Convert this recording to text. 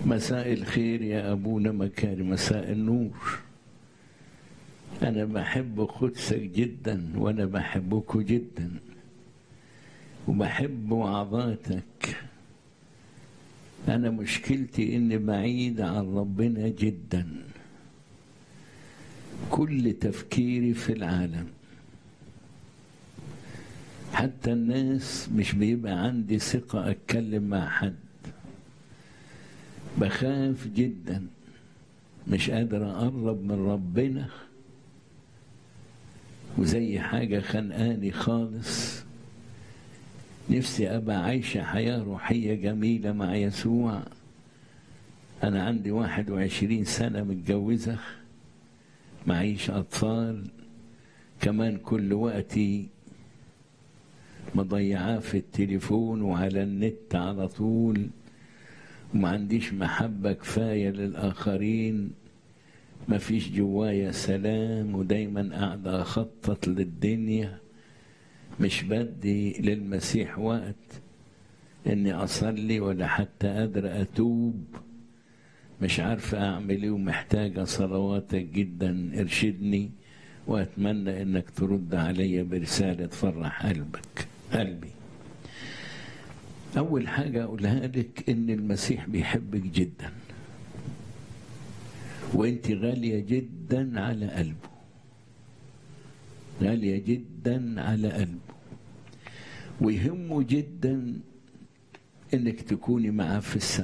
مساء الخير يا أبونا مكاري مساء النور أنا بحب قدسك جدا وأنا بحبك جدا وبحب وعظاتك أنا مشكلتي إني بعيد عن ربنا جدا كل تفكيري في العالم حتى الناس مش بيبقى عندي ثقة أتكلم مع حد بخاف جدا مش قادر أقرب من ربنا وزي حاجة خانقاني خالص نفسي أبقى عايشة حياة روحية جميلة مع يسوع أنا عندي واحد وعشرين سنة متجوزة معيش أطفال كمان كل وقتي مضيعاه في التليفون وعلى النت على طول وما عنديش محبة كفاية للآخرين ما فيش جوايا سلام ودايما قاعدة أخطط للدنيا مش بدي للمسيح وقت إني أصلي ولا حتى قادر أتوب مش عارفة أعمل إيه ومحتاجة صلواتك جدا ارشدني وأتمنى إنك ترد عليا برسالة تفرح قلبك قلبي أول حاجة أقولها لك إن المسيح بيحبك جدا وأنت غالية جدا على قلبه غالية جدا على قلبه ويهمه جدا إنك تكوني معاه في السماء